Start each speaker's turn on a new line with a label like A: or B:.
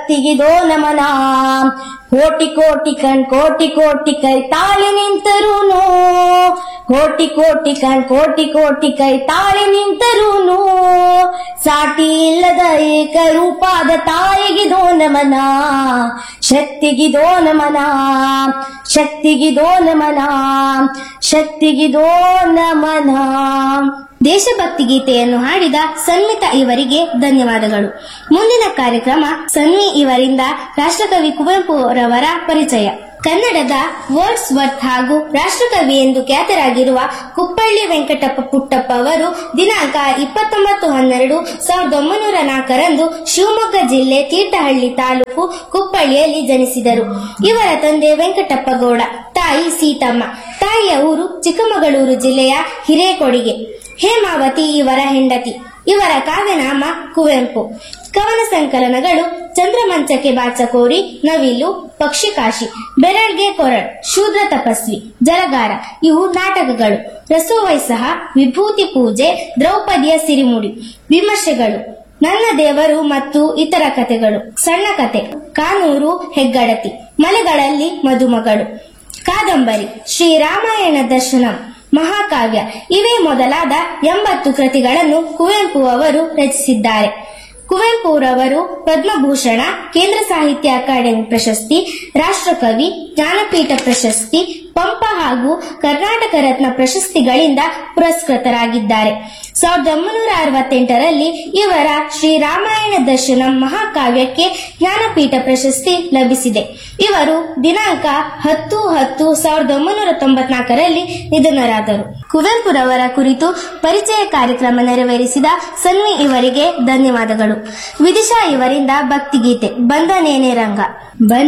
A: ಶಕ್ತಿಗಿದೋ ನಮನ ಕೋಟಿ ಕೋಟಿ ಕಣ್ ಕೋಟಿ ಕೋಟಿ ಕೈ ತಾಳಿ ನಿಂತರೂನು ಕೋಟಿ ಕೋಟಿ ಕಣ್ ಕೋಟಿ ಕೋಟಿ ಕೈ ತಾಳಿ ನಿಂತರೂನು ಸಾಟಿ ಇಲ್ಲದ ಏಕರೂಪಾದ ತಾಯಿಗಿದೋ ನಮನ ಶಕ್ತಿಗಿದೋ ನಮನ ಶಕ್ತಿಗಿದೋ ನಮನ ಶಕ್ತಿಗಿದೋ ನಮನ ದೇಶಭಕ್ತಿ ಗೀತೆಯನ್ನು ಹಾಡಿದ ಸನ್ಮಿತಾ ಇವರಿಗೆ ಧನ್ಯವಾದಗಳು ಮುಂದಿನ ಕಾರ್ಯಕ್ರಮ ಸನ್ವಿ ಇವರಿಂದ ರಾಷ್ಟ್ರಕವಿ ಕುವೆಂಪು ರವರ ಪರಿಚಯ ಕನ್ನಡದ ವರ್ಡ್ಸ್ ವರ್ತ್ ಹಾಗೂ ರಾಷ್ಟ್ರಕವಿ ಎಂದು ಖ್ಯಾತರಾಗಿರುವ ಕುಪ್ಪಳ್ಳಿ ವೆಂಕಟಪ್ಪ ಪುಟ್ಟಪ್ಪ ಅವರು ದಿನಾಂಕ ಇಪ್ಪತ್ತೊಂಬತ್ತು ಹನ್ನೆರಡು ಸಾವಿರದ ಒಂಬೈನೂರ ನಾಲ್ಕರಂದು ಶಿವಮೊಗ್ಗ ಜಿಲ್ಲೆ ತೀರ್ಥಹಳ್ಳಿ ತಾಲೂಕು ಕುಪ್ಪಳ್ಳಿಯಲ್ಲಿ ಜನಿಸಿದರು ಇವರ ತಂದೆ ವೆಂಕಟಪ್ಪ ಗೌಡ ತಾಯಿ ಸೀತಮ್ಮ ತಾಯಿಯ ಊರು ಚಿಕ್ಕಮಗಳೂರು ಜಿಲ್ಲೆಯ ಹಿರೇಕೊಡಿಗೆ ಹೇಮಾವತಿ ಇವರ ಹೆಂಡತಿ ಇವರ ಕಾವ್ಯನಾಮ ಕುವೆಂಪು ಕವನ ಸಂಕಲನಗಳು ಚಂದ್ರಮಂಚಕ್ಕೆ ಬಾಚಕೋರಿ ನವಿಲು ಪಕ್ಷಿಕಾಶಿ ಬೆರಳ್ಗೆ ಕೊರಳ್ ಶೂದ್ರ ತಪಸ್ವಿ ಜಲಗಾರ ಇವು ನಾಟಕಗಳು ರಸೋವೈಸಹ ವಿಭೂತಿ ಪೂಜೆ ದ್ರೌಪದಿಯ ಸಿರಿಮುಡಿ ವಿಮರ್ಶೆಗಳು ನನ್ನ ದೇವರು ಮತ್ತು ಇತರ ಕಥೆಗಳು ಸಣ್ಣ ಕತೆ ಕಾನೂರು ಹೆಗ್ಗಡತಿ ಮಲೆಗಳಲ್ಲಿ ಮದುಮಗಳು ಕಾದಂಬರಿ ಶ್ರೀರಾಮಾಯಣ ದರ್ಶನಂ ಮಹಾಕಾವ್ಯ ಇವೇ ಮೊದಲಾದ ಎಂಬತ್ತು ಕೃತಿಗಳನ್ನು ಕುವೆಂಪು ಅವರು ರಚಿಸಿದ್ದಾರೆ ಕುವೆಂಪುರವರು ಪದ್ಮಭೂಷಣ ಕೇಂದ್ರ ಸಾಹಿತ್ಯ ಅಕಾಡೆಮಿ ಪ್ರಶಸ್ತಿ ರಾಷ್ಟ್ರಕವಿ ಜ್ಞಾನಪೀಠ ಪ್ರಶಸ್ತಿ ಪಂಪ ಹಾಗೂ ಕರ್ನಾಟಕ ರತ್ನ ಪ್ರಶಸ್ತಿಗಳಿಂದ ಪುರಸ್ಕೃತರಾಗಿದ್ದಾರೆ ಸಾವಿರದ ಒಂಬೈನೂರ ಅರವತ್ತೆಂಟರಲ್ಲಿ ಇವರ ಶ್ರೀರಾಮಾಯಣ ದರ್ಶನಂ ಮಹಾಕಾವ್ಯಕ್ಕೆ ಜ್ಞಾನಪೀಠ ಪ್ರಶಸ್ತಿ ಲಭಿಸಿದೆ ಇವರು ದಿನಾಂಕ ಹತ್ತು ಹತ್ತು ಸಾವಿರದ ಒಂಬೈನೂರ ತೊಂಬತ್ನಾಲ್ಕರಲ್ಲಿ ನಿಧನರಾದರು ಕುವೆಂಪುರವರ ಕುರಿತು ಪರಿಚಯ ಕಾರ್ಯಕ್ರಮ ನೆರವೇರಿಸಿದ ಸನ್ವಿ ಇವರಿಗೆ ಧನ್ಯವಾದಗಳು ವಿದಿಶಾ ಇವರಿಂದ ಭಕ್ತಿಗೀತೆ ಬಂದನೇನೆ ರಂಗ ಬಂದ